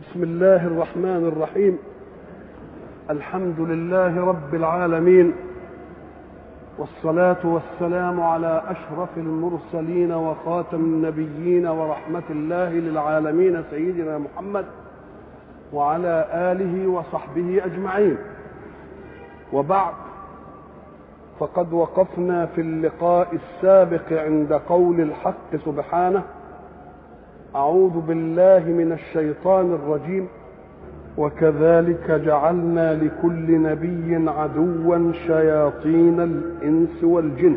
بسم الله الرحمن الرحيم الحمد لله رب العالمين والصلاة والسلام على أشرف المرسلين وخاتم النبيين ورحمة الله للعالمين سيدنا محمد وعلى آله وصحبه أجمعين وبعد فقد وقفنا في اللقاء السابق عند قول الحق سبحانه أعوذ بالله من الشيطان الرجيم وكذلك جعلنا لكل نبي عدوا شياطين الإنس والجن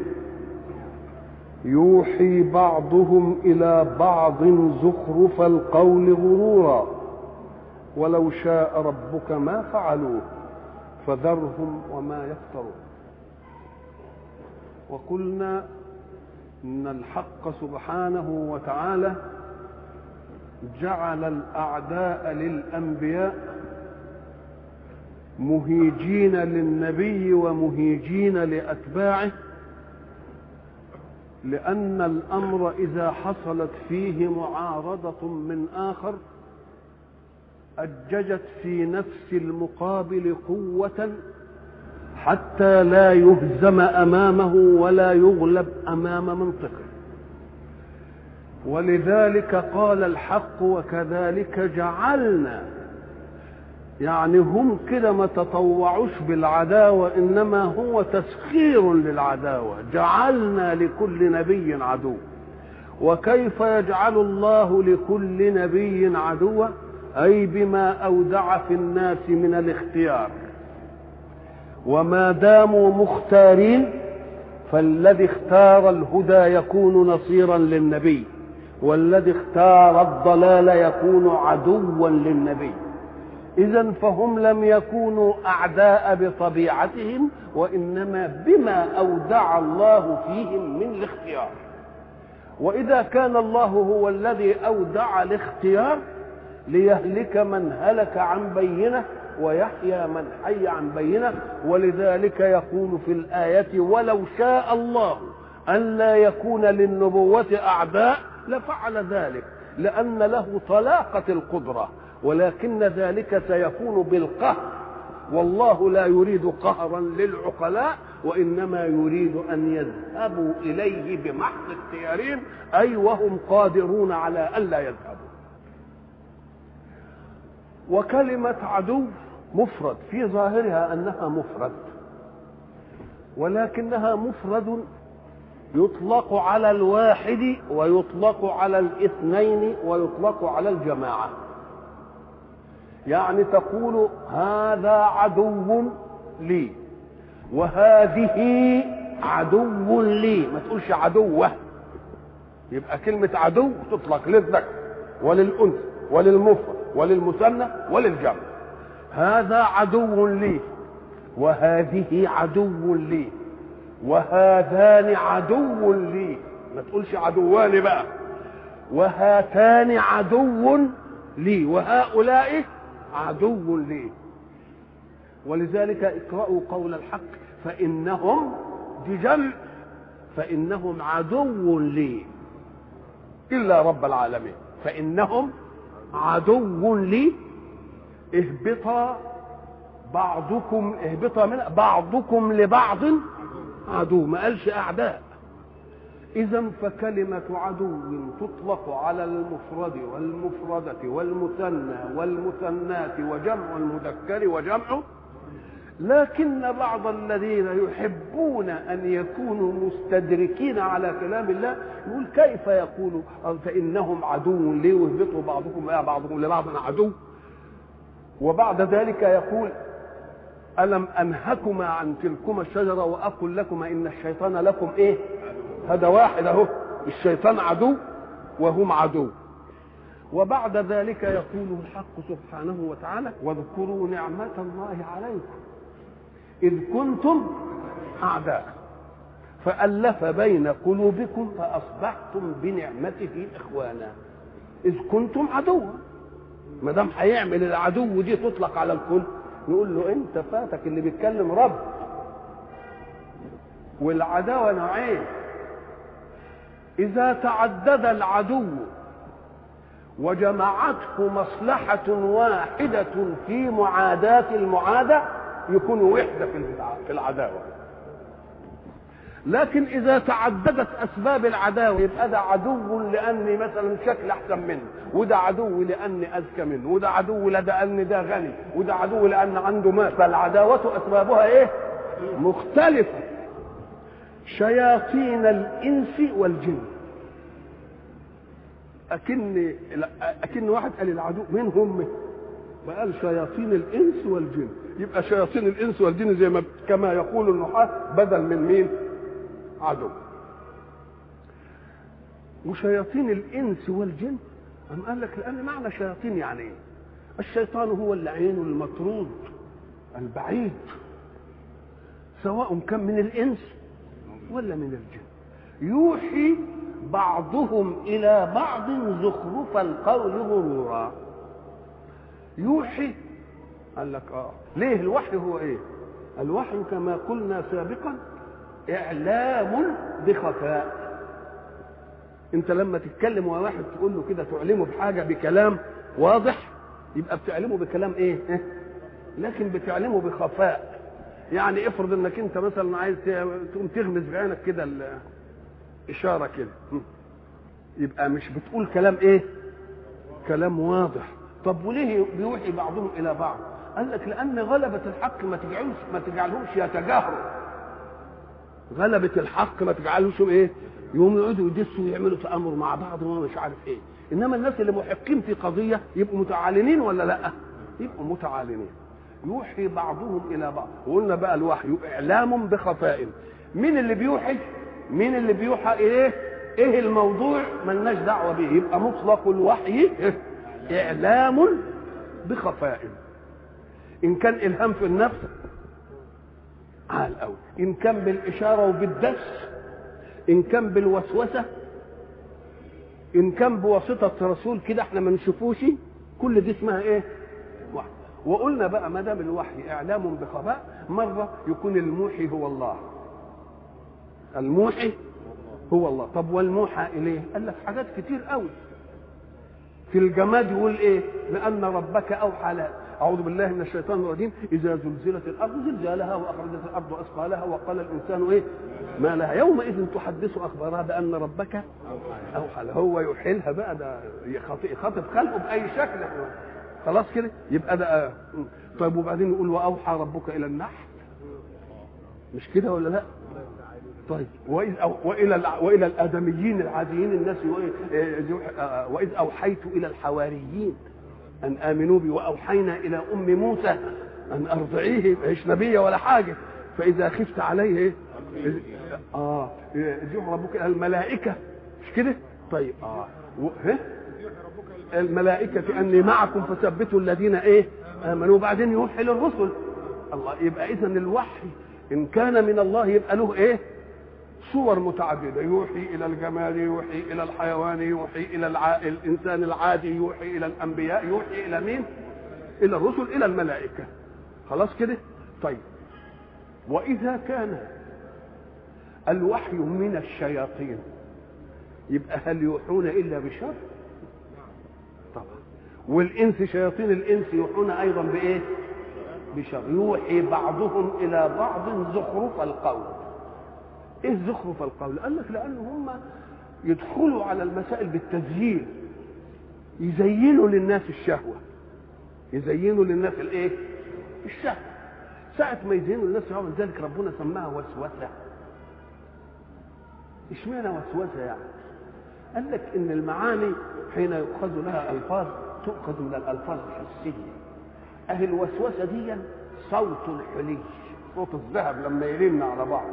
يوحي بعضهم إلى بعض زخرف القول غرورا ولو شاء ربك ما فعلوه فذرهم وما يفترون وقلنا ان الحق سبحانه وتعالى جعل الاعداء للانبياء مهيجين للنبي ومهيجين لاتباعه لان الامر اذا حصلت فيه معارضه من اخر اججت في نفس المقابل قوه حتى لا يهزم امامه ولا يغلب امام منطقه ولذلك قال الحق وكذلك جعلنا يعني هم كده ما تطوعوش بالعداوة إنما هو تسخير للعداوة جعلنا لكل نبي عدو وكيف يجعل الله لكل نبي عدوا أي بما أودع في الناس من الاختيار وما داموا مختارين فالذي اختار الهدى يكون نصيرا للنبي والذي اختار الضلال يكون عدوا للنبي اذا فهم لم يكونوا اعداء بطبيعتهم وانما بما اودع الله فيهم من الاختيار واذا كان الله هو الذي اودع الاختيار ليهلك من هلك عن بينه ويحيى من حي عن بينه ولذلك يقول في الآية ولو شاء الله أن لا يكون للنبوة أعداء لفعل ذلك لأن له طلاقة القدرة ولكن ذلك سيكون بالقهر والله لا يريد قهرا للعقلاء وإنما يريد أن يذهبوا إليه بمحض اختيارهم أي وهم قادرون على ألا يذهبوا وكلمة عدو مفرد في ظاهرها أنها مفرد ولكنها مفرد يطلق على الواحد ويطلق على الاثنين ويطلق على الجماعة يعني تقول هذا عدو لي وهذه عدو لي ما تقولش عدوة يبقى كلمة عدو تطلق للذكر وللأنثى وللمفرد وللمثنى وللجمع هذا عدو لي وهذه عدو لي وهذان عدو لي ما تقولش عدوان بقى وهاتان عدو لي وهؤلاء عدو لي ولذلك اقرأوا قول الحق فإنهم دي جمع فإنهم عدو لي إلا رب العالمين فإنهم عدو لي اهبطا بعضكم اهبطا من بعضكم لبعض عدو ما قالش اعداء اذا فكلمه عدو تطلق على المفرد والمفرده والمثنى والمثنات وجمع المذكر وجمعه لكن بعض الذين يحبون ان يكونوا مستدركين على كلام الله يقول كيف يقول فانهم عدو لي واهبطوا بعضكم الى بعضكم لبعض عدو وبعد ذلك يقول ألم أنهكما عن تلكما الشجرة وأقل لكما إن الشيطان لكم إيه هذا واحد أهو الشيطان عدو وهم عدو وبعد ذلك يقول الحق سبحانه وتعالى واذكروا نعمة الله عليكم إذ كنتم أعداء فألف بين قلوبكم فأصبحتم بنعمته إخوانا إذ كنتم عدوا ما دام هيعمل العدو دي تطلق على الكل نقول له انت فاتك اللي بيتكلم رب والعداوه نوعين اذا تعدد العدو وجمعته مصلحة واحدة في معاداة المعادة يكون وحدة في العداوة لكن إذا تعددت أسباب العداوة يبقى ده عدو لأني مثلا شكل أحسن منه وده عدو لأني أذكى منه وده عدو لأن ده غني وده عدو لأن عنده مال فالعداوة أسبابها إيه؟ مختلفة شياطين الإنس والجن أكن أكن واحد قال العدو مين هم؟ فقال شياطين الإنس والجن يبقى شياطين الإنس والجن زي ما كما يقول النحاة بدل من مين؟ عدو وشياطين الانس والجن أم قال لك لان معنى شياطين يعني ايه الشيطان هو اللعين المطرود البعيد سواء كان من الانس ولا من الجن يوحي بعضهم الى بعض زخرف القول غرورا يوحي قال لك اه ليه الوحي هو ايه الوحي كما قلنا سابقا اعلام بخفاء انت لما تتكلم مع واحد تقول له كده تعلمه بحاجه بكلام واضح يبقى بتعلمه بكلام ايه لكن بتعلمه بخفاء يعني افرض انك انت مثلا عايز تقوم تغمز بعينك كده الاشاره كده يبقى مش بتقول كلام ايه كلام واضح طب وليه بيوحي بعضهم الى بعض قال لك لان غلبه الحق ما تجعلهمش ما تجعلهمش يتجاهروا غلبة الحق ما تجعلوش ايه يقوموا يقعدوا يدسوا ويعملوا تامر مع بعض وما مش عارف ايه انما الناس اللي محقين في قضيه يبقوا متعالنين ولا لا يبقوا متعالنين يوحي بعضهم الى بعض وقلنا بقى الوحي اعلام بخفاء مين اللي بيوحي مين اللي بيوحى ايه ايه الموضوع ملناش دعوه به يبقى مطلق الوحي اعلام بخفاء ان كان الهام في النفس عال قوي ان كان بالاشاره وبالدس ان كان بالوسوسه ان كان بواسطه رسول كده احنا ما نشوفوش كل دي اسمها ايه وحي وقلنا بقى ما دام الوحي اعلام بخباء مره يكون الموحي هو الله الموحي هو الله طب والموحى اليه قال لك حاجات كتير قوي في الجماد يقول ايه لان ربك اوحى لها أعوذ بالله من الشيطان الرجيم إذا زلزلت الأرض زلزالها وأخرجت الأرض أثقالها وقال الإنسان إيه ما لها يومئذ تحدث أخبارها بأن ربك أوحى لها هو يحيلها بقى ده يخاطب خلقه بأي شكل خلاص كده يبقى ده طيب وبعدين يقول وأوحى ربك إلى النحل مش كده ولا لا طيب وإذ أو وإلى وإلى الآدميين العاديين الناس وإذ أوحيت إلى الحواريين أن آمنوا بي وأوحينا إلى أم موسى أن أرضعيه مش نبية ولا حاجة فإذا خفت عليه إيه؟ آه يوحي ربك إلى الملائكة مش كده؟ طيب آه و... الملائكة أني معكم فثبتوا الذين إيه؟ آمنوا وبعدين يوحي للرسل الله يبقى إذا الوحي إن كان من الله يبقى له إيه؟ صور متعدده يوحي الى الجمال يوحي الى الحيوان يوحي الى الع... الانسان العادي يوحي الى الانبياء يوحي الى مين الى الرسل الى الملائكه خلاص كده طيب واذا كان الوحي من الشياطين يبقى هل يوحون الا بشر طبعا والانس شياطين الانس يوحون ايضا بايه بشر يوحي بعضهم الى بعض زخرف القول ايه زخرف القول قال لك لان هم يدخلوا على المسائل بالتزيين يزينوا للناس الشهوه يزينوا للناس الايه الشهوه ساعة ما يزينوا للناس الشهوه ذلك ربنا سماها وسوسة اشمعنى وسوسة يعني قال لك ان المعاني حين يؤخذ لها الفاظ تؤخذ من الالفاظ الحسيه اهي الوسوسه دي صوت الحلي صوت الذهب لما يرن على بعض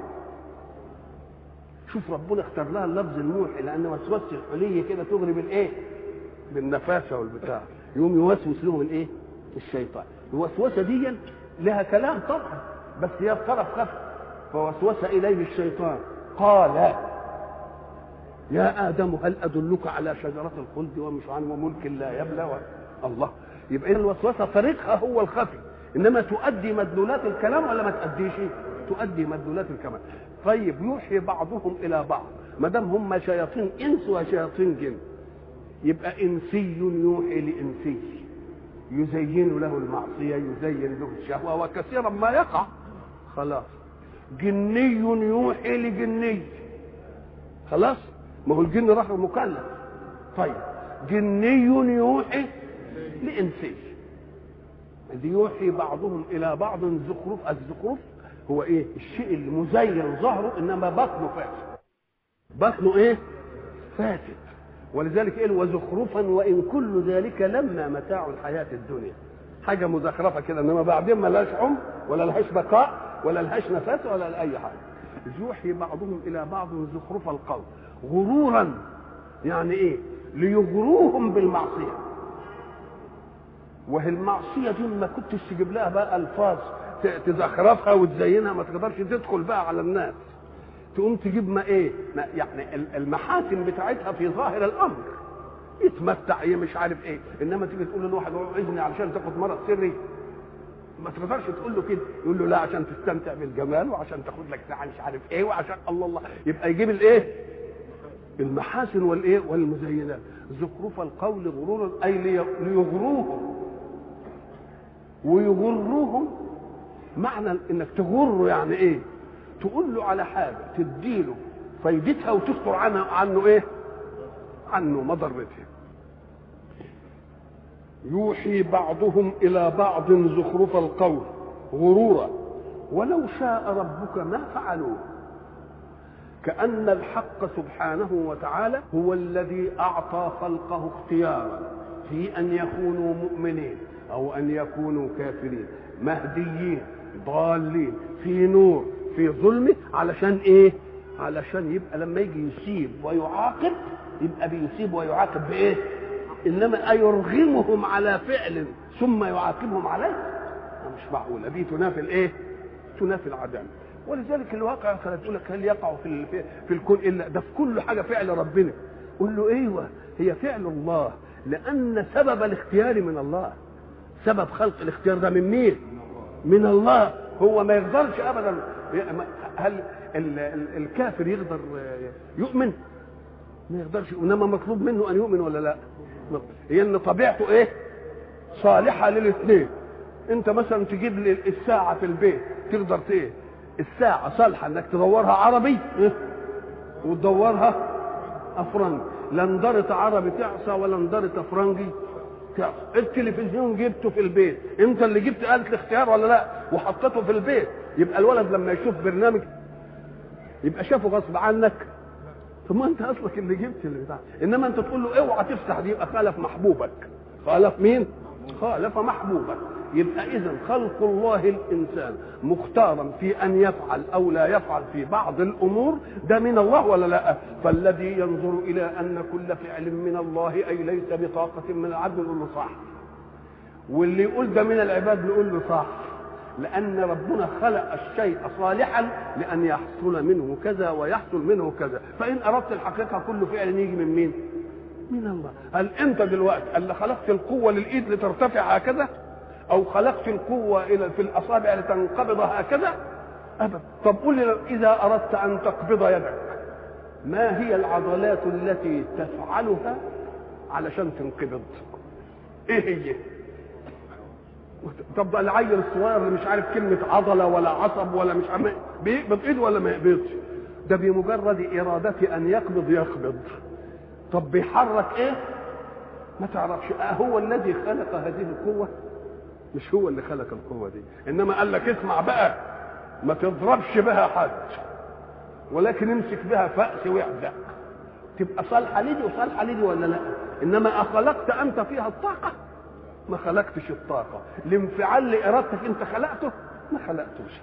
شوف ربنا اختار لها اللفظ الموحي لان وسوسه الحلي كده تغري بالايه بالنفاسه والبتاع يقوم يوسوس لهم الايه الشيطان الوسوسه دي لها كلام طبعا بس هي بطرف خف فوسوس اليه الشيطان قال يا ادم هل ادلك على شجره الخلد ومش عن وملك لا يبلى و... الله يبقى الوسوسه طريقها هو الخفي انما تؤدي مدلولات الكلام ولا ما تؤديش تؤدي مدلولات الكلام طيب يوحي بعضهم الى بعض ما دام هم شياطين انس وشياطين جن يبقى انسي يوحي لانسي يزين له المعصيه يزين له الشهوه وكثيرا ما يقع خلاص جني يوحي لجني خلاص ما هو الجن راح مكلف طيب جني يوحي لانسي إذ يوحي بعضهم الى بعض زخرف الزخرف هو ايه الشيء المزين ظهره انما بطنه فاسد بطنه ايه فاسد ولذلك قال وزخرفا وان كل ذلك لما متاع الحياه الدنيا حاجه مزخرفه كده انما بعدين ما لهاش عمر ولا لهاش بقاء ولا لهاش نفس ولا لاي حاجه يوحي بعضهم الى بعض زخرف القول غرورا يعني ايه ليغروهم بالمعصيه وهي المعصيه دي ما كنتش تجيب لها بقى الفاظ تزخرفها وتزينها ما تقدرش تدخل بقى على الناس تقوم تجيب ما ايه ما يعني المحاسن بتاعتها في ظاهر الامر يتمتع ايه مش عارف ايه انما تيجي تقول لواحد اذني علشان تاخد مرض سري ما تقدرش تقول له كده يقول له لا عشان تستمتع بالجمال وعشان تاخد لك ساعه مش عارف ايه وعشان الله الله يبقى يجيب الايه المحاسن والايه والمزينات زخرف القول غرورا اي ليغروهم ويغروهم معنى انك تغره يعني ايه تقول له على حاجه تديله فايدتها وتستر عنه عنه ايه عنه مضرتها يوحي بعضهم الى بعض زخرف القول غرورا ولو شاء ربك ما فعلوه كأن الحق سبحانه وتعالى هو الذي أعطى خلقه اختيارا في أن يكونوا مؤمنين أو أن يكونوا كافرين مهديين ضالين في نور في ظلم علشان إيه؟ علشان يبقى لما يجي يسيب ويعاقب يبقى بيسيب ويعاقب بإيه؟ إنما أيرغمهم على فعل ثم يعاقبهم عليه؟ مش معقولة دي تنافي الإيه؟ تنافي العدالة ولذلك الواقع تقول لك هل يقع في في الكون الا ده في كل حاجه فعل ربنا قول له ايوه هي فعل الله لان سبب الاختيار من الله سبب خلق الاختيار ده من مين من الله هو ما يقدرش ابدا هل الكافر يقدر يؤمن ما يقدرش انما مطلوب منه ان يؤمن ولا لا هي ان طبيعته ايه صالحه للاثنين انت مثلا تجيب لي الساعه في البيت تقدر ايه الساعة صالحة انك تدورها عربي وتدورها افرنجي لا انضرت عربي تعصى ولا انضرت افرنجي تعصى التلفزيون جبته في البيت انت اللي جبت آلة الاختيار ولا لا وحطيته في البيت يبقى الولد لما يشوف برنامج يبقى شافه غصب عنك ثم انت اصلك اللي جبت اللي بتاع انما انت تقول له اوعى تفتح دي يبقى خالف محبوبك خالف مين خالف محبوبك يبقى اذا خلق الله الانسان مختارا في ان يفعل او لا يفعل في بعض الامور ده من الله ولا لا فالذي ينظر الى ان كل فعل من الله اي ليس بطاقه من العبد نقول له صح واللي يقول ده من العباد نقول له صح لان ربنا خلق الشيء صالحا لان يحصل منه كذا ويحصل منه كذا فان اردت الحقيقه كل فعل يجي من مين من الله هل انت دلوقتي اللي خلقت القوه للايد لترتفع هكذا او خلقت القوه الى في الاصابع لتنقبض هكذا ابدا طب قل لي اذا اردت ان تقبض يدك ما هي العضلات التي تفعلها علشان تنقبض ايه هي طب العيل الصغير اللي مش عارف كلمه عضله ولا عصب ولا مش عارف بيقبض ايده ولا ما يقبضش ده بمجرد ارادته ان يقبض يقبض طب بيحرك ايه ما تعرفش آه هو الذي خلق هذه القوه مش هو اللي خلق القوه دي انما قال لك اسمع بقى ما تضربش بها حد ولكن امسك بها فأس واحدة تبقى صالحة لدي وصالحة لدي ولا لا انما اخلقت انت فيها الطاقة ما خلقتش الطاقة الانفعال لارادتك انت خلقته ما خلقتوش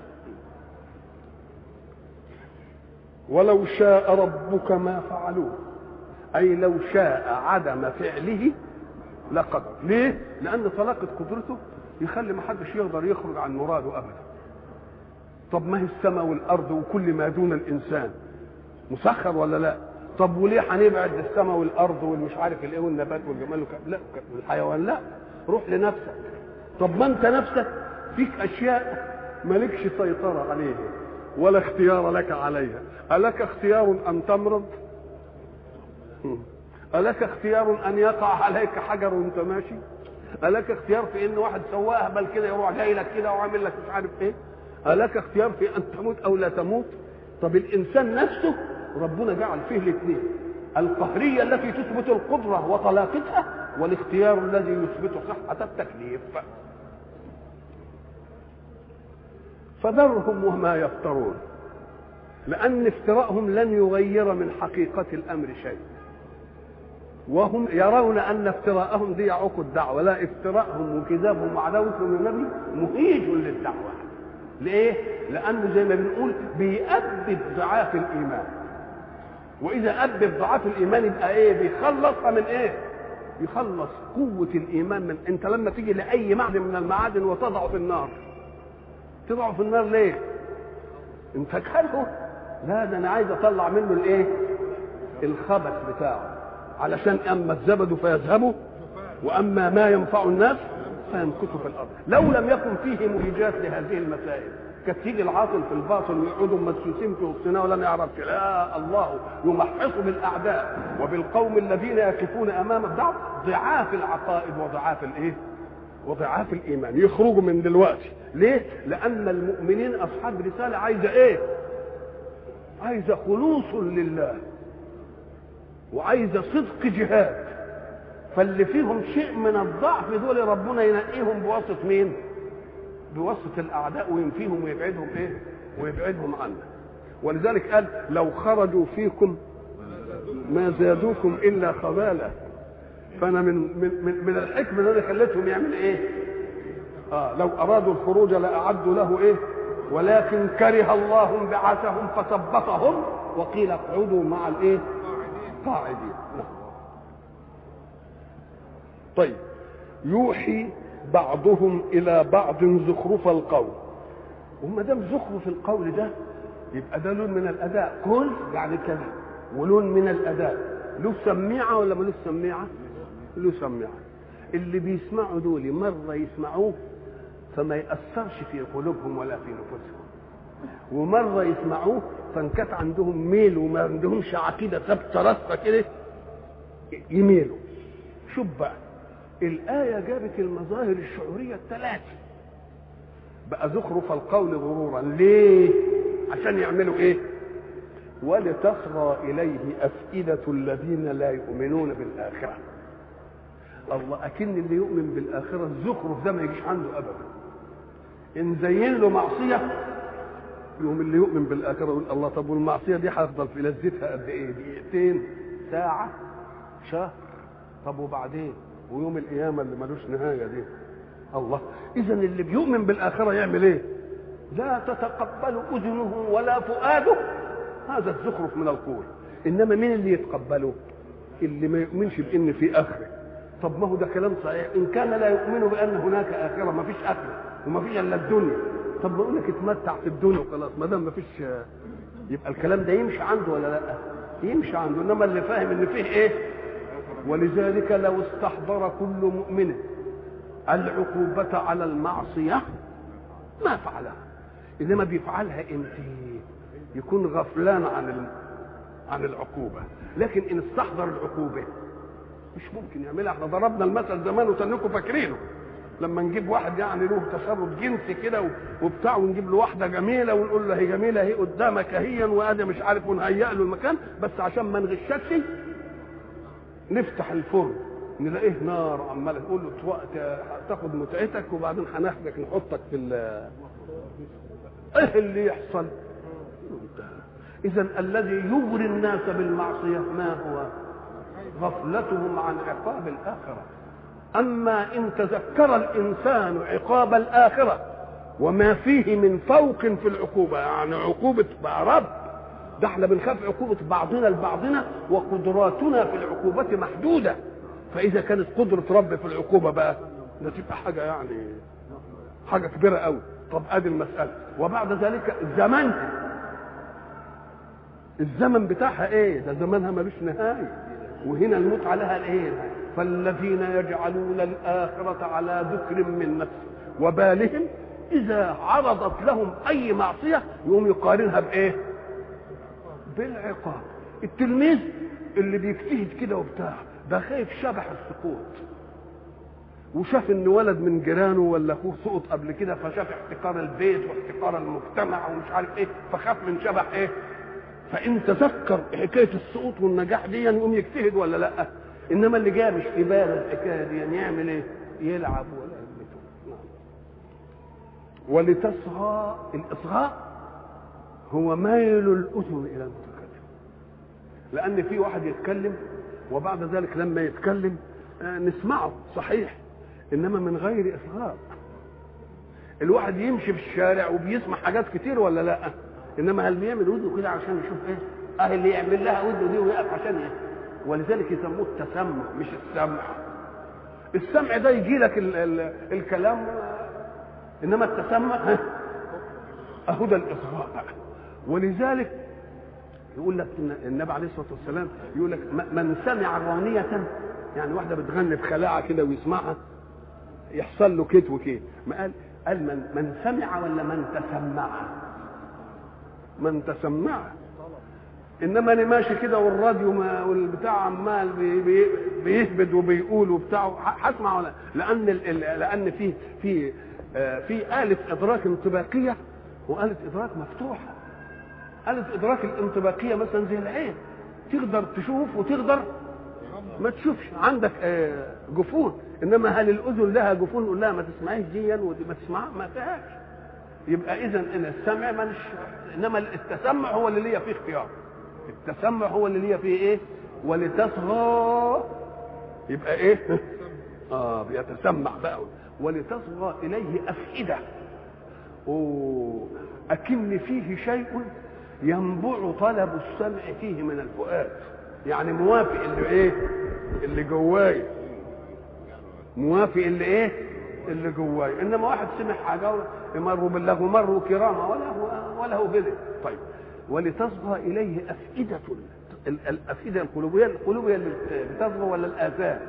ولو شاء ربك ما فعلوه اي لو شاء عدم فعله لقدر ليه لان طلاقة قدرته يخلي ما حدش يقدر يخرج عن مراده ابدا طب ما هي السماء والارض وكل ما دون الانسان مسخر ولا لا طب وليه هنبعد السماء والارض والمش عارف الايه والنبات والجمال وك... لا الحيوان لا روح لنفسك طب ما انت نفسك فيك اشياء مالكش سيطره عليها ولا اختيار لك عليها ألك اختيار أن تمرض ألك اختيار أن يقع عليك حجر وأنت ماشي؟ ألك اختيار في إن واحد سواء أهبل كده يروح جاي لك كده وعامل لك مش عارف إيه؟ ألك اختيار في أن تموت أو لا تموت؟ طب الإنسان نفسه ربنا جعل فيه الاثنين القهرية التي تثبت القدرة وطلاقتها والاختيار الذي يثبت صحة التكليف فذرهم وما يفترون لأن افتراءهم لن يغير من حقيقة الأمر شيء وهم يرون أن افتراءهم دي يعوق الدعوة لا افتراءهم وكذابهم وعداوتهم للنبي مهيج للدعوة ليه؟ لأنه زي ما بنقول بيأبد ضعاف الإيمان وإذا أبد ضعاف الإيمان يبقى إيه؟ بيخلصها من إيه؟ يخلص قوة الإيمان من أنت لما تيجي لأي معدن من المعادن وتضعه في النار تضعه في النار ليه؟ أنت كاره لا ده أنا عايز أطلع منه الإيه؟ الخبث بتاعه علشان أما الزبد فيذهبوا وأما ما ينفع الناس فيمكث في الارض لو لم يكن فيه مهيجات لهذه المسائل كانت تيجي العاطل في الباطل ويقعدوا مدسوسين في وسطنا ولم يعرف لا الله يمحص بالاعداء وبالقوم الذين يقفون امام الدعوه ضعاف العقائد وضعاف الايه؟ وضعاف الايمان يخرجوا من دلوقتي ليه؟ لان المؤمنين اصحاب رساله عايزه ايه؟ عايزه خلوص لله وعايزه صدق جهاد فاللي فيهم شيء من الضعف دول ربنا ينقيهم بواسطه مين؟ بواسطه الاعداء وينفيهم ويبعدهم ايه؟ ويبعدهم عنا. ولذلك قال لو خرجوا فيكم ما زادوكم الا خبالا. فانا من من من, من الحكمه اللي خلتهم يعمل ايه؟ اه لو ارادوا الخروج لاعدوا له ايه؟ ولكن كره الله بعثهم فثبطهم وقيل اقعدوا مع الايه؟ قاعدين. نعم. طيب يوحي بعضهم الى بعض زخرف القول وما دام زخرف القول ده يبقى ده لون من الاداء قل يعني كذا ولون من الاداء له سميعه ولا ملوش سميعه؟ له سميعه اللي بيسمعوا دول مره يسمعوه فما ياثرش في قلوبهم ولا في نفوسهم ومره يسمعوه فان كانت عندهم ميل وما عندهمش عقيده ثابته راسخه كده يميلوا شوف بقى الآية جابت المظاهر الشعورية الثلاثة بقى زخرف القول غرورا ليه؟ عشان يعملوا ايه؟ ولتصغى إليه أفئدة الذين لا يؤمنون بالآخرة الله أكن اللي يؤمن بالآخرة الزخرف ده ما يجيش عنده أبدا إن زين له معصية يوم اللي يؤمن بالآخرة يقول الله طب والمعصية دي هفضل في لذتها قد إيه؟ دقيقتين ساعة شهر طب وبعدين ويوم القيامه اللي ملوش نهايه دي الله اذا اللي بيؤمن بالاخره يعمل ايه لا تتقبل اذنه ولا فؤاده هذا الزخرف من القول انما مين اللي يتقبله اللي ما يؤمنش بان في اخره طب ما هو ده كلام صحيح ان كان لا يؤمن بان هناك اخره ما فيش اخره وما فيش الا الدنيا طب ما اقول لك اتمتع في الدنيا وخلاص ما دام ما فيش يبقى الكلام ده يمشي عنده ولا لا يمشي عنده انما اللي فاهم ان فيه ايه ولذلك لو استحضر كل مؤمن العقوبة على المعصية ما فعلها إنما بيفعلها امتى يكون غفلان عن عن العقوبة لكن إن استحضر العقوبة مش ممكن يعملها احنا ضربنا المثل زمان وتنكم فاكرينه لما نجيب واحد يعني له تشرد جنسي كده وبتاع ونجيب له واحده جميله ونقول له هي جميله اهي قدامك اهيا وادي مش عارف ونهيئ له المكان بس عشان ما نغشكش نفتح الفرن نلاقيه نار عماله تقول له تاخد متعتك وبعدين هناخدك نحطك في ايه اللي يحصل اذا الذي يغري الناس بالمعصيه ما هو غفلتهم عن عقاب الاخره اما ان تذكر الانسان عقاب الاخره وما فيه من فوق في العقوبه يعني عقوبه بقى رب ده احنا بنخاف عقوبة بعضنا لبعضنا وقدراتنا في العقوبة محدودة فإذا كانت قدرة رب في العقوبة بقى ده تبقى حاجة يعني حاجة كبيرة قوي طب ادي المسألة وبعد ذلك زمنها الزمن بتاعها ايه ده زمنها ملوش نهاية وهنا الموت عليها الايه فالذين يجعلون الآخرة على ذكر من نفس وبالهم إذا عرضت لهم أي معصية يقوم يقارنها بإيه؟ بالعقاب التلميذ اللي بيجتهد كده وبتاع ده خايف شبح السقوط وشاف ان ولد من جيرانه ولا اخوه سقط قبل كده فشاف احتقار البيت واحتقار المجتمع ومش عارف ايه فخاف من شبح ايه فان تذكر حكايه السقوط والنجاح دي يقوم يجتهد ولا لا انما اللي جاي مش في باله الحكايه دي يعني يعمل ايه يلعب ولا يهمته نعم. ولتصغى الاصغاء هو ميل الاذن الى المتكلم لان في واحد يتكلم وبعد ذلك لما يتكلم آه، نسمعه صحيح انما من غير اصغاء الواحد يمشي في الشارع وبيسمع حاجات كتير ولا لا انما هل بيعمل ودنه كده عشان يشوف ايه اه اللي يعمل لها ودنه دي ويقف عشان ايه ولذلك يسموه التسمع مش السمع السمع ده يجي لك ال ال الكلام آه، انما التسمع ها، اهو ده الاصغاء بقى ولذلك يقول لك إن النبي عليه الصلاه والسلام يقول لك م- من سمع رانيه يعني واحده بتغني بخلاعه كده ويسمعها يحصل له كيت وكيت ما قال قال من من سمع ولا من تسمع من تسمع انما انا ماشي كده والراديو ما والبتاع عمال بي بي بيهبد وبيقول وبتاع ه- هسمع ولا لان ال ال لان في في آه، في آلة إدراك انطباقية وآلة إدراك مفتوحة آلة إدراك الانطباقية مثلا زي العين تقدر تشوف وتقدر ما تشوفش عندك آه، جفون انما هل الاذن لها جفون نقول لها ما تسمعيش ديا ودي ما تسمعها ما فيهاش يبقى اذا ان السمع مالش انما التسمع هو اللي ليا فيه اختيار التسمع هو اللي ليا فيه ايه ولتصغى يبقى ايه اه بيتسمع بقى ولتصغى اليه افئده أوه. أكن فيه شيء ينبع طلب السمع فيه من الفؤاد يعني موافق اللي ايه اللي جواي موافق اللي ايه اللي جواي انما واحد سمع حاجه مروا بالله مروا كرامه ولا هو ولا هو بذل طيب ولتصغى اليه افئده ال- الافئده القلوبيه القلوبيه اللي بتصغى ولا الاذان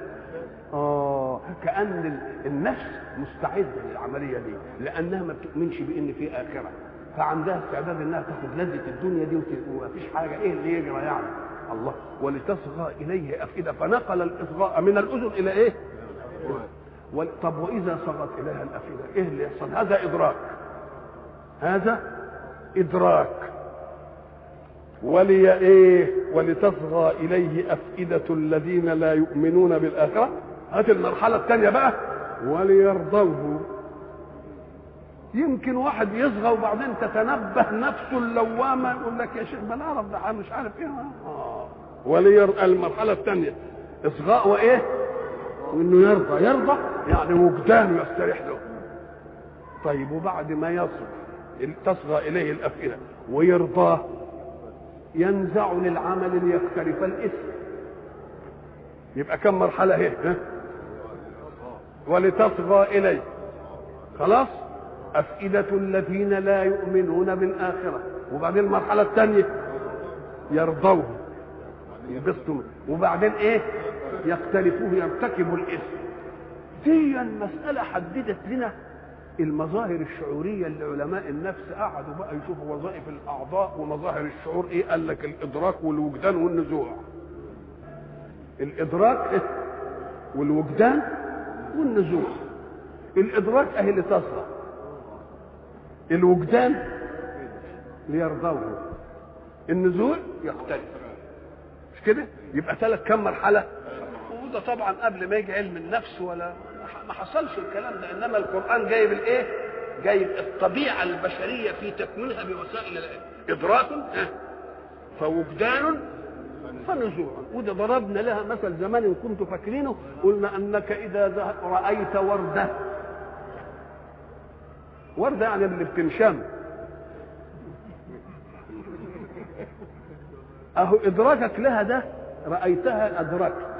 اه كان ال- النفس مستعده للعمليه دي لانها ما بتؤمنش بان في اخره فعندها استعداد انها تاخد لذه الدنيا دي وت- ومفيش حاجه ايه اللي يجرى يعني الله ولتصغى اليه افئده فنقل الاصغاء من الاذن الى ايه؟ وال- طب واذا صغت اليها الافئده ايه اللي يحصل؟ هذا ادراك هذا ادراك ولي ايه ولتصغى اليه افئده الذين لا يؤمنون بالاخره هات المرحله الثانيه بقى وليرضوه يمكن واحد يصغى وبعدين تتنبه نفسه اللوامه يقول لك يا شيخ ما نعرف ده مش عارف ايه آه. ولير المرحله الثانيه اصغاء وايه وانه يرضى يرضى يعني وجدانه يستريح له طيب وبعد ما يصغى تصغى اليه الافئده ويرضاه ينزع للعمل ليقترف الاثم يبقى كم مرحله اهي ها؟ ولتصغى اليه خلاص أفئدة الذين لا يؤمنون بالآخرة وبعدين المرحلة الثانية يرضوه ينبسطوا منه. وبعدين ايه يقترفوه يرتكبوا الاسم دي المسألة حددت لنا المظاهر الشعورية اللي علماء النفس قعدوا بقى يشوفوا وظائف الأعضاء ومظاهر الشعور إيه قال لك الإدراك والوجدان والنزوع الإدراك إيه؟ والوجدان والنزوع الإدراك أهي اللي تصغى الوجدان ليرضوه النزوع يختلف مش كده يبقى ثلاث كم مرحله وده طبعا قبل ما يجي علم النفس ولا ما حصلش الكلام ده انما القران جايب الايه جايب الطبيعه البشريه في تكوينها بوسائل ادراك ها، فوجدان فنزوع وده ضربنا لها مثل زمان ان كنتم فاكرينه قلنا انك اذا ذه- رايت ورده ورده يعني اللي بتنشم اهو ادراكك لها ده رايتها ادركت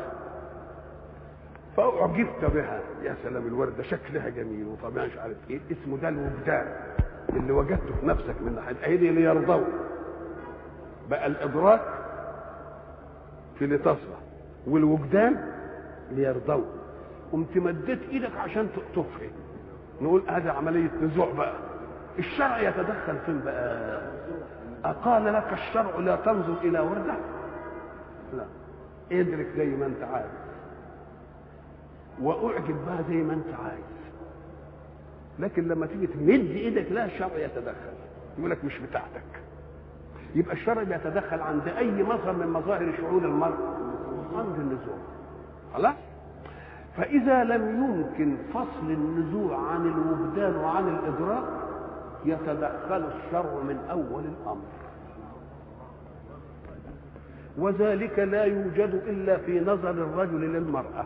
فاعجبت بها يا سلام الورده شكلها جميل وطبيعي مش عارف ايه اسمه ده الوجدان اللي وجدته في نفسك من ناحيه ايه دي ليرضوا بقى الادراك في لتصغى والوجدان ليرضوا قمت مديت ايدك عشان تفهم نقول هذا عمليه نزوع بقى الشرع يتدخل فين بقى أقال لك الشرع لا تنظر إلى وردة لا ادرك زي ما أنت عارف واعجب بها زي ما انت عايز لكن لما تيجي تمد ايدك لا الشرع يتدخل يقول لك مش بتاعتك يبقى الشرع بيتدخل عند اي مظهر من مظاهر شعور المرء عند النزوع خلاص فاذا لم يمكن فصل النزوع عن الوجدان وعن الادراك يتدخل الشرع من اول الامر وذلك لا يوجد الا في نظر الرجل للمراه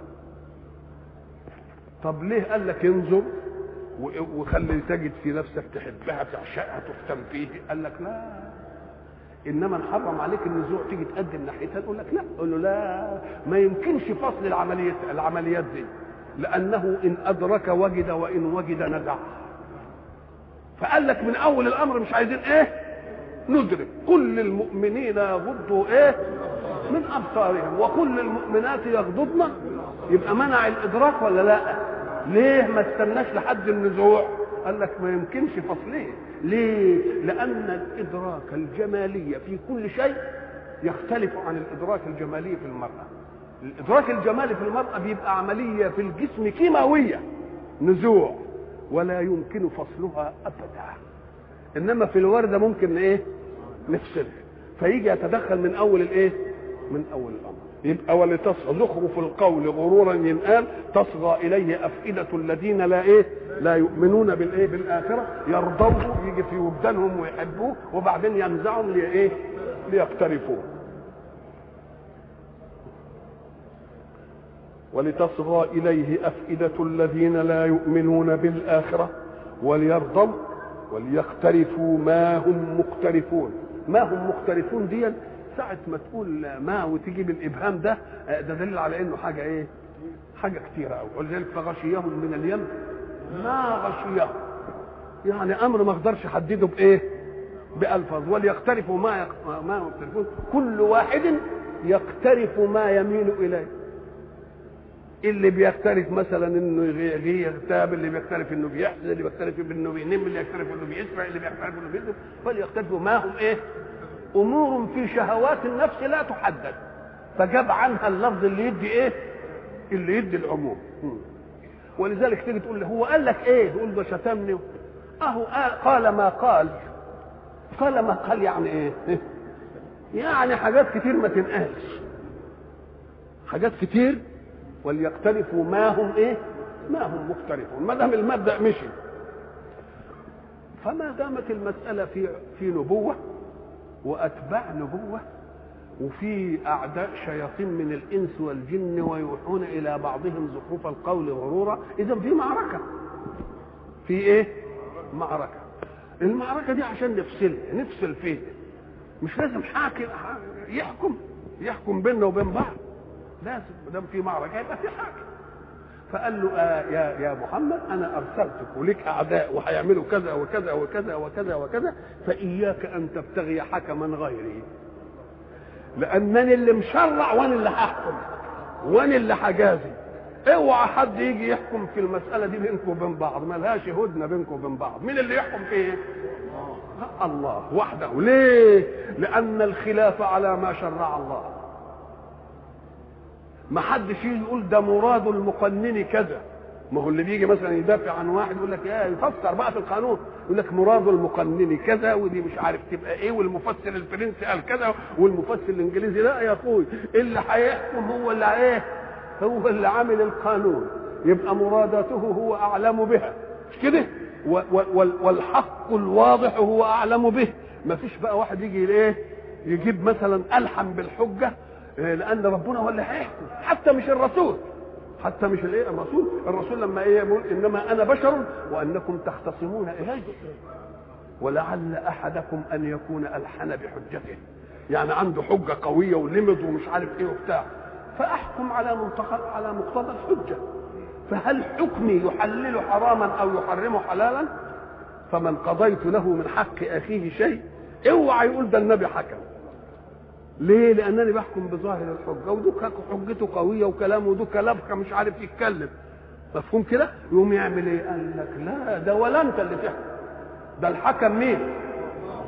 طب ليه قال لك انظر وخلي تجد في نفسك تحبها تعشقها تهتم فيه قال لك لا انما نحرم عليك النزوع تيجي تقدم ناحيتها تقول لك لا قول له لا ما يمكنش فصل العمليات العمليات دي لانه ان ادرك وجد وان وجد نزع فقال لك من اول الامر مش عايزين ايه ندرك كل المؤمنين يغضوا ايه من ابصارهم وكل المؤمنات يغضضن يبقى منع الادراك ولا لا ليه ما استناش لحد النزوع قال لك ما يمكنش فصليه ليه لان الادراك الجمالي في كل شيء يختلف عن الادراك الجمالي في المراه الادراك الجمالي في المراه بيبقى عمليه في الجسم كيماويه نزوع ولا يمكن فصلها ابدا انما في الورده ممكن ايه نفصلها فيجي يتدخل من اول الايه من اول الامر يبقى ولتصغى زخرف القول غرورا ينقال تصغى اليه افئده الذين لا ايه لا يؤمنون بالايه بالاخره يرضوه يجي في وجدانهم ويحبوه وبعدين ينزعهم لايه ليقترفوه ولتصغى اليه افئده الذين لا يؤمنون بالاخره وليرضوا وليقترفوا ما هم مقترفون ما هم مقترفون دي ساعة ما تقول ما وتجيب الإبهام ده ده دليل على إنه حاجة إيه؟ حاجة كتيرة أوي ولذلك فغشيهم من اليم ما غشيهم يعني أمر ما أقدرش أحدده بإيه؟ بألفاظ وليقترفوا ما يق... ما يقترفون كل واحد يقترف ما يميل إليه اللي بيقترف مثلا انه يغتاب اللي بيقترف انه بيحزن اللي بيقترف انه بينم اللي يقترف انه بيسرع اللي بيقترف انه بيكذب فليقترفوا ما هم ايه امور في شهوات النفس لا تحدد فجاب عنها اللفظ اللي يدي ايه اللي يدي العموم ولذلك تيجي تقول له هو قال لك ايه تقول ده شتمني اهو قال ما قال قال ما قال يعني ايه يعني حاجات كتير ما تنقالش حاجات كتير وليقترفوا ما هم ايه ما هم مقترفون ما دام المبدا مشي فما دامت المساله في في نبوه واتباع نبوه وفي اعداء شياطين من الانس والجن ويوحون الى بعضهم زخرف القول غرورا اذا في معركه في ايه معركه المعركه دي عشان نفصلها نفصل فيها مش لازم حاكم يحكم يحكم بيننا وبين بعض لازم ما دام في معركه يبقى في حاكم فقال له آه يا يا محمد انا ارسلتك ولك اعداء وهيعملوا كذا وكذا وكذا وكذا وكذا فاياك ان تبتغي حكما غيري لانني اللي مشرع وانا اللي هحكم وانا اللي هجازي اوعى حد يجي يحكم في المساله دي بينكم وبين بعض ملهاش هدنه بينكم وبين بعض مين اللي يحكم فيه الله وحده ليه لان الخلاف على ما شرع الله ما حدش يجي يقول ده مراد المقنن كذا ما هو اللي بيجي مثلا يدافع عن واحد يقول لك ايه يفسر بقى في القانون يقول لك مراد المقنن كذا ودي مش عارف تبقى ايه والمفسر الفرنسي قال كذا والمفسر الانجليزي لا يا اخوي اللي هيحكم هو اللي ايه هو اللي عامل القانون يبقى مراداته هو اعلم بها مش كده والحق الواضح هو اعلم به ما فيش بقى واحد يجي ايه يجيب مثلا الحم بالحجه لان ربنا هو اللي هيحكم حتى مش الرسول حتى مش الايه الرسول الرسول لما ايه يقول انما انا بشر وانكم تختصمون الي ولعل احدكم ان يكون الحن بحجته يعني عنده حجه قويه ولمض ومش عارف ايه وبتاع فاحكم على منتقى على مقتضى الحجه فهل حكمي يحلل حراما او يحرم حلالا فمن قضيت له من حق اخيه شيء اوعى يقول ده النبي حكم ليه لانني بحكم بظاهر الحجه ودوك حجته قويه وكلامه ودوك لبخه مش عارف يتكلم مفهوم كده يقوم يعمل ايه قال لك لا ده ولا انت اللي تحكم ده الحكم مين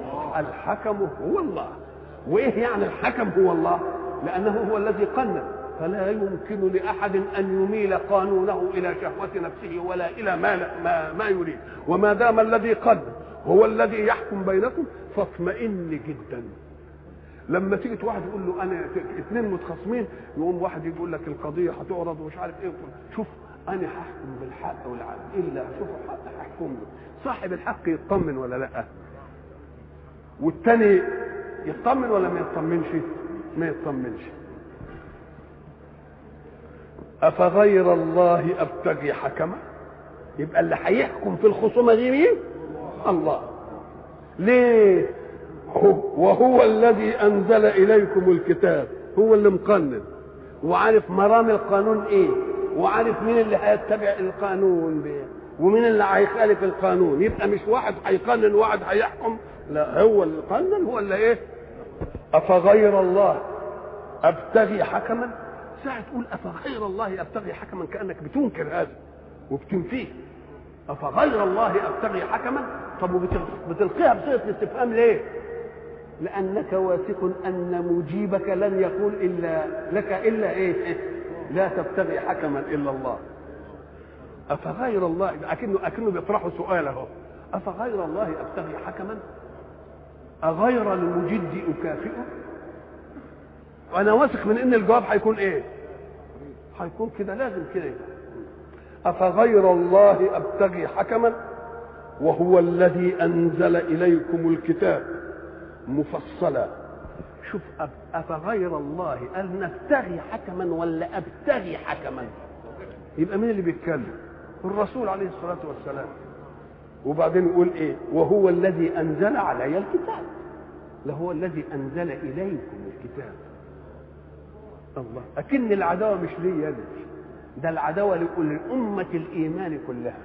الحكم هو الله وايه يعني الحكم هو الله لانه هو الذي قنن فلا يمكن لأحد أن يميل قانونه إلى شهوة نفسه ولا إلى ما, ما, ما يريد وما دام الذي قد هو الذي يحكم بينكم فاطمئن جدا لما تيجي واحد يقول له انا اثنين متخاصمين يقوم واحد يقول لك القضيه هتعرض ومش عارف ايه شوف انا هحكم بالحق والعدل الا شوف الحق هحكم له صاحب الحق يطمن ولا لا والتاني يطمن ولا ما يطمنش ما يطمنش افغير الله ابتغي حكما يبقى اللي هيحكم في الخصومه دي مين الله ليه وهو الذي انزل اليكم الكتاب هو اللي مقنن وعارف مرام القانون ايه وعارف مين اللي هيتبع القانون بيه ومين اللي هيخالف القانون يبقى مش واحد هيقنن واحد هيحكم لا هو اللي قنن هو اللي ايه افغير الله ابتغي حكما ساعة تقول افغير الله ابتغي حكما كانك بتنكر هذا وبتنفيه افغير الله ابتغي حكما طب وبتلقيها بصيغه الاستفهام ليه؟ لانك واثق ان مجيبك لن يقول الا لك الا ايه؟ لا تبتغي حكما الا الله افغير الله اكنه اكنه بيطرحوا سؤال اهو افغير الله ابتغي حكما اغير المجد اكافئه وانا واثق من ان الجواب هيكون ايه هيكون كده لازم كده افغير الله ابتغي حكما وهو الذي انزل اليكم الكتاب مفصلا شوف افغير الله قال نبتغي حكما ولا ابتغي حكما يبقى مين اللي بيتكلم الرسول عليه الصلاه والسلام وبعدين يقول ايه وهو الذي انزل علي الكتاب لهو الذي انزل اليكم الكتاب الله اكن العداوه مش ليا انا ده العداوه لكل امه الايمان كلها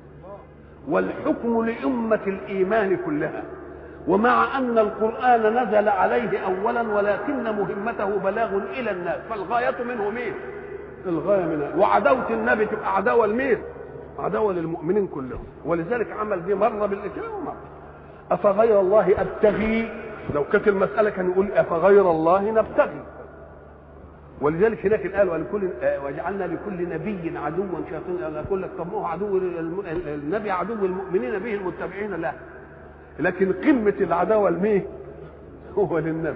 والحكم لامه الايمان كلها ومع ان القران نزل عليه اولا ولكن مهمته بلاغ الى الناس فالغايه منه مين الغايه منها وعداوه النبي تبقى عداوه لمين عداوه للمؤمنين كلهم ولذلك عمل دي مره بالاسلام ومره افغير الله ابتغي لو كانت المساله كان يقول افغير الله نبتغي ولذلك هناك الآية ولكل وجعلنا لكل نبي عدوا شياطين أنا أقول لك طب ما هو عدو النبي عدو المؤمنين به المتبعين لا لكن قمة العداوة لمين؟ هو للنبي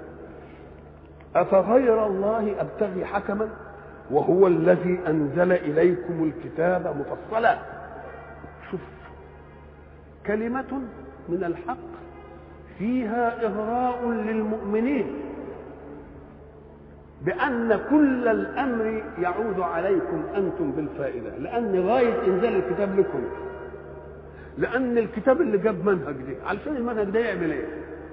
أفغير الله أبتغي حكما وهو الذي أنزل إليكم الكتاب مفصلا شوف كلمة من الحق فيها إغراء للمؤمنين بأن كل الأمر يعود عليكم أنتم بالفائدة لأن غاية إنزال الكتاب لكم لأن الكتاب اللي جاب منهج دي علشان المنهج ده يعمل إيه؟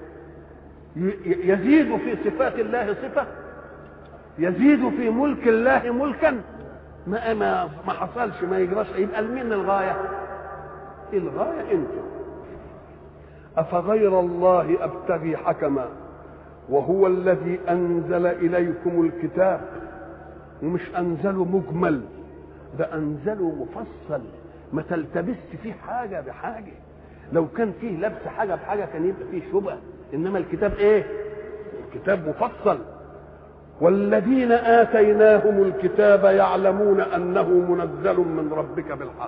يزيد في صفات الله صفة يزيد في ملك الله ملكا ما ما ما حصلش ما يجراش يبقى لمين الغاية؟ الغاية أنتم أفغير الله أبتغي حكما وهو الذي انزل اليكم الكتاب ومش انزله مجمل ده انزله مفصل ما تلتبس فيه حاجه بحاجه لو كان فيه لبس حاجه بحاجه كان يبقى فيه شبهه انما الكتاب ايه الكتاب مفصل والذين اتيناهم الكتاب يعلمون انه منزل من ربك بالحق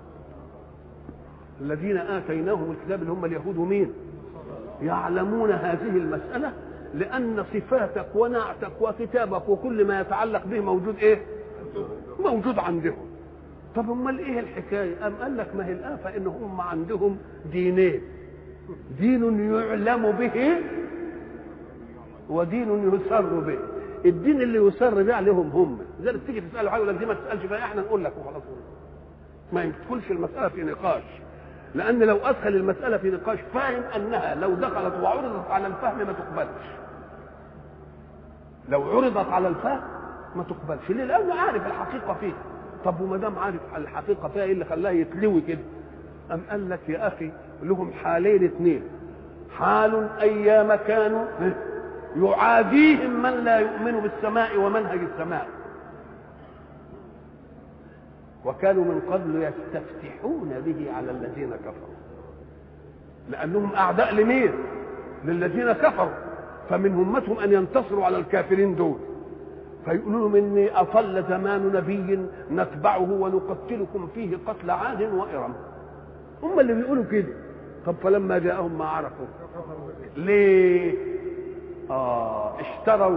الذين اتيناهم الكتاب اللي هم اليهود مين يعلمون هذه المساله لأن صفاتك ونعتك وكتابك وكل ما يتعلق به موجود إيه؟ موجود عندهم. طب أمال إيه الحكاية؟ أم قال لك ما هي الآفة إن هم عندهم دينين. دين يعلم به ودين يسر به. الدين اللي يسر به عليهم هم، لذلك تيجي تسأله حاجة يقول لك دي ما تسألش فيها إحنا نقول لك وخلاص. ما يدخلش المسألة في نقاش. لأن لو أدخل المسألة في نقاش فاهم أنها لو دخلت وعرضت على الفهم ما تقبلش. لو عرضت على الفهم ما تقبلش ليه؟ لأنه عارف الحقيقة فيه. طب وما دام عارف الحقيقة فيها إيه اللي خلاه يتلوي كده؟ أم قال لك يا أخي لهم حالين اثنين. حال أيام كانوا يعاديهم من لا يؤمن بالسماء ومنهج السماء. وكانوا من قبل يستفتحون به على الذين كفروا لانهم اعداء لمين للذين كفروا فمن همتهم ان ينتصروا على الكافرين دول فيقولوا لهم اني اطل زمان نبي نتبعه ونقتلكم فيه قتل عاد وارم هم اللي بيقولوا كده طب فلما جاءهم ما عرفوا ليه اه اشتروا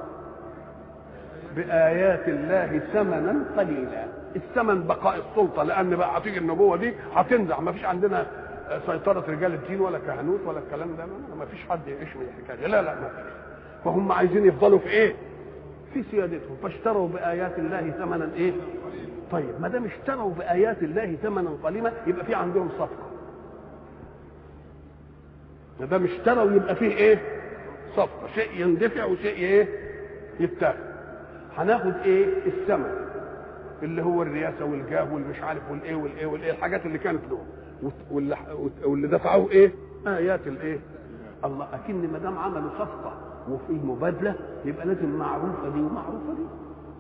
بآيات الله ثمنا قليلا الثمن بقاء السلطة لأن بقى هتيجي النبوة دي هتنزع ما فيش عندنا سيطرة رجال الدين ولا كهنوت ولا الكلام ده ما فيش حد يعيش من الحكاية لا لا ما فيش فهم عايزين يفضلوا في ايه؟ في سيادتهم فاشتروا بآيات الله ثمنا ايه؟ طيب ما دام اشتروا بآيات الله ثمنا قليلا يبقى في عندهم صفقة ما دام اشتروا يبقى فيه ايه؟ صفقة شيء يندفع وشيء ايه؟ يتاخد هناخد ايه؟ الثمن اللي هو الرئاسة والجاه والمش عارف والايه والايه والايه الحاجات اللي كانت له واللي, واللي دفعوه ايه؟ آيات الايه؟ الله أكن ما دام عملوا صفقة وفي مبادلة يبقى لازم معروفة دي ومعروفة دي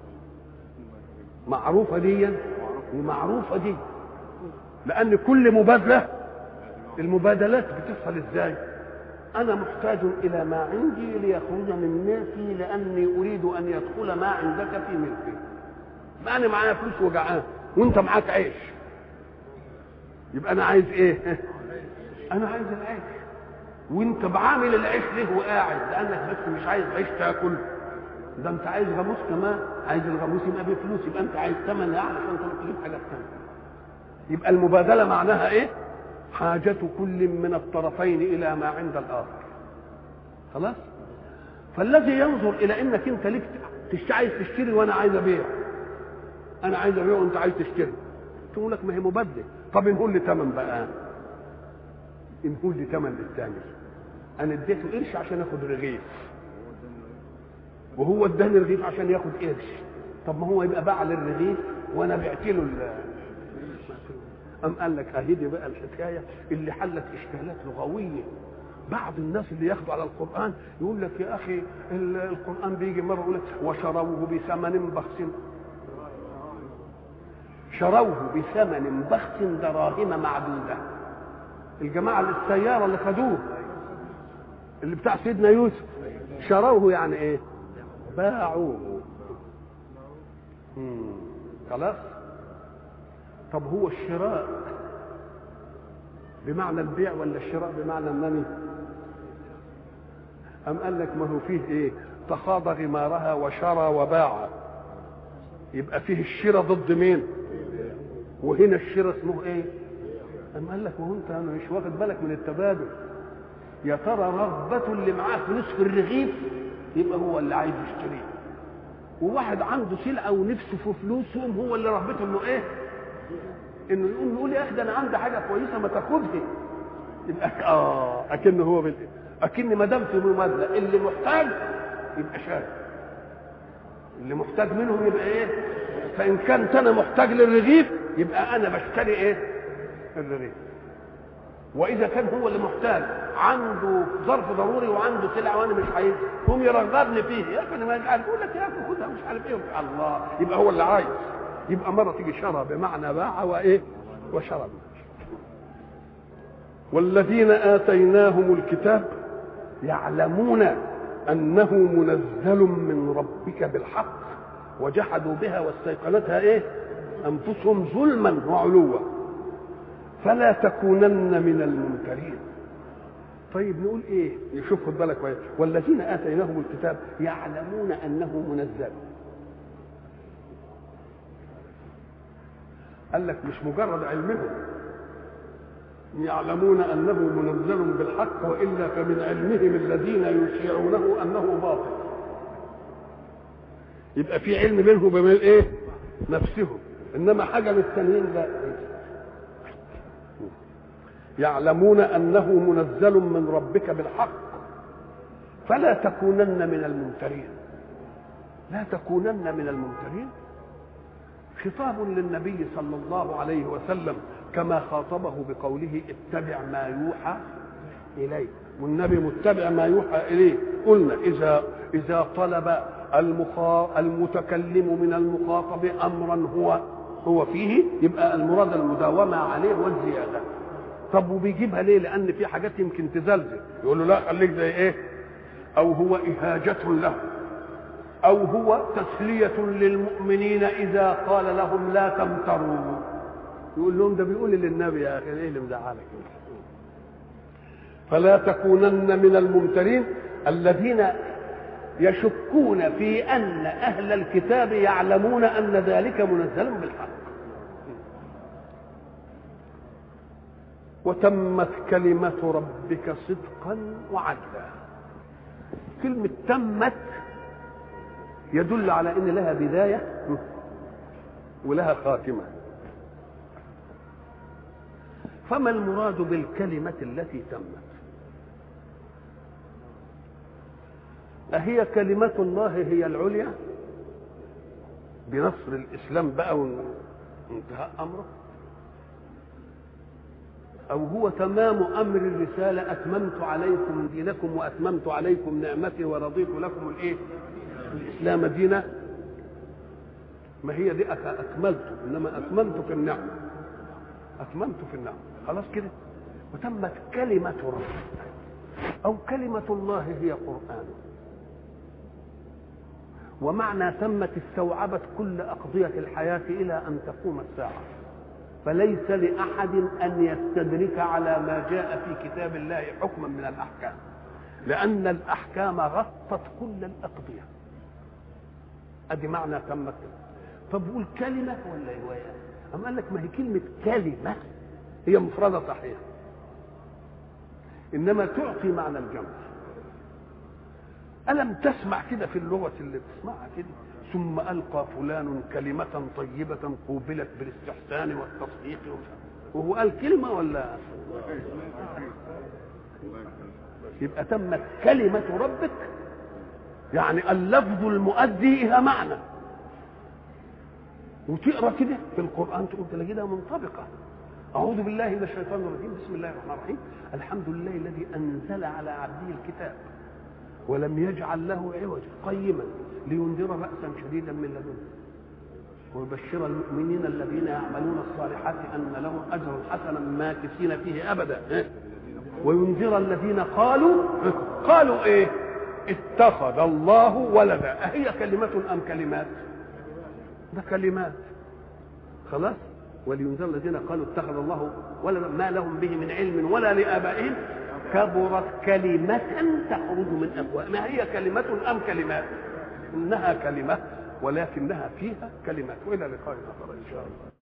معروفة دي ومعروفة دي لأن كل مبادلة المبادلات بتحصل ازاي؟ أنا محتاج إلى ما عندي ليخرج من ملكي لأني أريد أن يدخل ما عندك في ملكي. ما أنا معايا فلوس وجعان وأنت معاك عيش. يبقى أنا عايز إيه؟ أنا عايز العيش. وأنت بعامل العيش ليه وقاعد؟ لأنك بس مش عايز عيش تاكل. ده أنت عايز غاموس كمان، عايز الغاموس يبقى بفلوس يبقى أنت عايز ثمن يعني عشان تروح تجيب حاجة ثانية. يبقى المبادلة معناها إيه؟ حاجة كل من الطرفين إلى ما عند الآخر خلاص فالذي ينظر إلى أنك أنت ليك تشتري عايز تشتري وأنا عايز أبيع أنا عايز أبيع وأنت عايز تشتري تقول لك ما هي مبادلة طب انقول لي ثمن بقى انقول لي ثمن للثاني أنا اديته قرش عشان آخد رغيف وهو اداني رغيف عشان ياخد قرش طب ما هو يبقى باع للرغيف وأنا بعت له أم قال لك أهدي بقى الحكاية اللي حلت إشكالات لغوية بعض الناس اللي ياخدوا على القرآن يقول لك يا أخي القرآن بيجي مرة يقول لك وشروه بثمن بخس شروه بثمن بخس دراهم معدودة الجماعة اللي السيارة اللي خدوه اللي بتاع سيدنا يوسف شروه يعني ايه باعوه خلاص طب هو الشراء بمعنى البيع ولا الشراء بمعنى النمي أم قال لك ما هو فيه إيه تخاض غمارها وشرى وباع يبقى فيه الشراء ضد مين وهنا الشراء اسمه ايه أم قال لك ما هو انت مش واخد بالك من التبادل يا ترى رغبة اللي معاه فلوس في الرغيف يبقى هو اللي عايز يشتريه وواحد عنده سلعة ونفسه في فلوس هو اللي رغبته انه ايه انه يقول يقول يا اخي ده انا عندي حاجه كويسه ما تاخدها يبقى اه اكن هو بال... اكن ما دام في مماثله اللي محتاج يبقى شاري اللي محتاج منهم يبقى ايه فان كنت انا محتاج للرغيف يبقى انا بشتري ايه الرغيف واذا كان هو اللي محتاج عنده ظرف ضروري وعنده سلعه وانا مش عايز هم يرغبني فيه يا اخي انا مش عارف يقول لك يا اخي خدها مش عارف ايه الله يبقى هو اللي عايز يبقى مرة تيجي شرى بمعنى باع وإيه وشرى والذين آتيناهم الكتاب يعلمون أنه منزل من ربك بالحق وجحدوا بها واستيقنتها إيه أنفسهم ظلما وعلوا فلا تكونن من الممترين طيب نقول ايه نشوف خد بالك كويس والذين اتيناهم الكتاب يعلمون انه منزل قال لك مش مجرد علمهم يعلمون انه منزل بالحق والا فمن علمهم الذين يشيعونه انه باطل يبقى في علم بينهم وبين ايه نفسهم انما حاجه للتانيين لا يعلمون انه منزل من ربك بالحق فلا تكونن من الممترين لا تكونن من الممترين خطاب للنبي صلى الله عليه وسلم كما خاطبه بقوله اتبع ما يوحى اليك والنبي متبع ما يوحى اليه قلنا اذا اذا طلب المخا... المتكلم من المخاطب امرا هو هو فيه يبقى المراد المداومه عليه والزياده طب وبيجيبها ليه لان في حاجات يمكن تزلزل يقول له لا خليك زي ايه او هو اهاجه له أو هو تسلية للمؤمنين إذا قال لهم لا تمتروا يقول لهم ده بيقول للنبي يا أخي إيه اللي مزعلك فلا تكونن من الممترين الذين يشكون في أن أهل الكتاب يعلمون أن ذلك منزل بالحق وتمت كلمة ربك صدقا وعدلا كلمة تمت يدل على ان لها بدايه ولها خاتمه فما المراد بالكلمه التي تمت اهي كلمه الله هي العليا بنصر الاسلام بقى وانتهاء امره او هو تمام امر الرساله اتممت عليكم دينكم واتممت عليكم نعمتي ورضيت لكم الايه الاسلام دينا ما هي دي اكملت انما اتممت في النعمه اتممت في النعمه خلاص كده وتمت كلمه ربك او كلمه الله هي قران ومعنى تمت استوعبت كل اقضيه الحياه الى ان تقوم الساعه فليس لاحد ان يستدرك على ما جاء في كتاب الله حكما من الاحكام لان الاحكام غطت كل الاقضيه ادي معنى تمت طب قول كلمه ولا روايه أم قال لك ما هي كلمه كلمه هي مفردة صحيح إنما تعطي معنى الجمع ألم تسمع كده في اللغة اللي بتسمعها كده ثم ألقى فلان كلمة طيبة قوبلت بالاستحسان والتصديق وهو قال كلمة ولا يبقى تمت كلمة ربك يعني اللفظ المؤدي إلى معنى وتقرا كده في القرآن تقول تلاقيها منطبقة أعوذ بالله من الشيطان الرجيم بسم الله الرحمن الرحيم الحمد لله الذي أنزل على عبده الكتاب ولم يجعل له عوجا قيما لينذر بأسا شديدا من لدنه ويبشر المؤمنين الذين يعملون الصالحات أن لهم أجرا حسنا ماكثين فيه أبدا وينذر الذين قالوا قالوا إيه اتخذ الله ولدا أهي كلمة أم كلمات ده كلمات خلاص ولينذر الذين قالوا اتخذ الله ولدا ما لهم به من علم ولا لآبائهم كبرت كلمة تخرج من أفواههم ما هي كلمة أم كلمات إنها كلمة ولكنها فيها كلمات وإلى لقاء آخر إن شاء الله